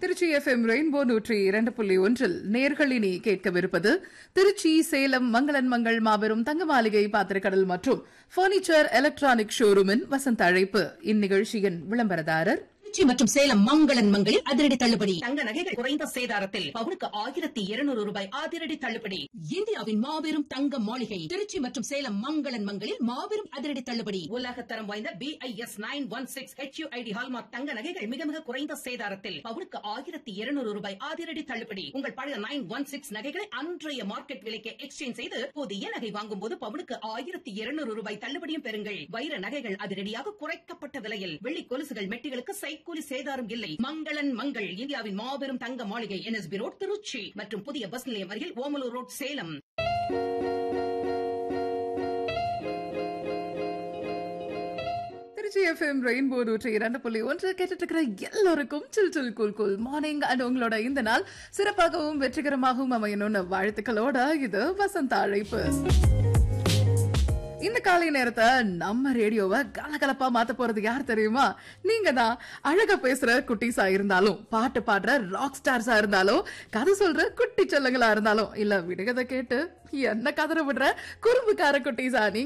Trichy FM Rainbow நூற்றி இரண்டு புள்ளி ஒன்றில் நேர்களினி கேட்கவிருப்பது திருச்சி சேலம் மங்களன் மங்கள் மாபெரும் தங்க மாளிகை பாத்திரக்கடல் மற்றும் பர்னிச்சர் எலக்ட்ரானிக் ஷோரூமின் வசந்த அழைப்பு இந்நிகழ்ச்சியின் விளம்பரதாரர் திருச்சி மற்றும் சேலம் மங்களன் மங்களில் அதிரடி தள்ளுபடி தங்க நகைகள் குறைந்த சேதாரத்தில் பவுனுக்கு ஆயிரத்தி இருநூறு ரூபாய் அதிரடி தள்ளுபடி இந்தியாவின் மாபெரும் தங்க மாளிகை திருச்சி மற்றும் சேலம் மங்களன் மங்களில் மாபெரும் அதிரடி தள்ளுபடி உலக தரம் வாய்ந்த B I S nine one six HUID hallmark தங்க நகைகள் மிக மிக குறைந்த சேதாரத்தில் பவுனுக்கு ஆயிரத்தி இருநூறு ரூபாய் அதிரடி தள்ளுபடி உங்கள் பழைய நைன் ஒன் சிக்ஸ் நகைகளை அன்றைய மார்க்கெட் விலைக்கு எக்ஸ்சேஞ்ச் செய்து புதிய நகை வாங்கும் போது பவுனுக்கு ஆயிரத்தி இருநூறு ரூபாய் தள்ளுபடியும் பெறுங்கள் வைர நகைகள் அதிரடியாக குறைக்கப்பட்ட விலையில் வெள்ளி கொலுசுகள் மெட்டிகளுக்கு சைக்கூலி சேதாரம் இல்லை மங்களன் மங்கள் இந்தியாவின் மாபெரும் தங்க மாளிகை என்எஸ்பி ரோட் திருச்சி மற்றும் புதிய பஸ் நிலையம் அருகில் Omalur road Salem Tiruchi FM Rainbow நூற்றி இரண்டு புள்ளி ஒன்று கேட்டுட்டு இருக்கிற எல்லோருக்கும் chill chill cool cool morning and உங்களோட இந்த நாள் சிறப்பாகவும் வெற்றிகரமாகவும் அமையணும்னு வாழ்த்துக்களோட இது வசந்த அழைப்பு இந்த காலை நேரத்தை நம்ம ரேடியோவை கலகலப்பா மாத்த போறது யார் தெரியுமா நீங்க தான் அழகா பேசுற குட்டீஸா இருந்தாலும் பாட்டு பாடுற ராக் ஸ்டார்ஸா இருந்தாலும் கதை சொல்ற குட்டி செல்லங்களா இருந்தாலும் இல்ல விடுகதை கேட்டு என்ன கதற விடுற குறும்புக்கார குட்டீஸா நீங்க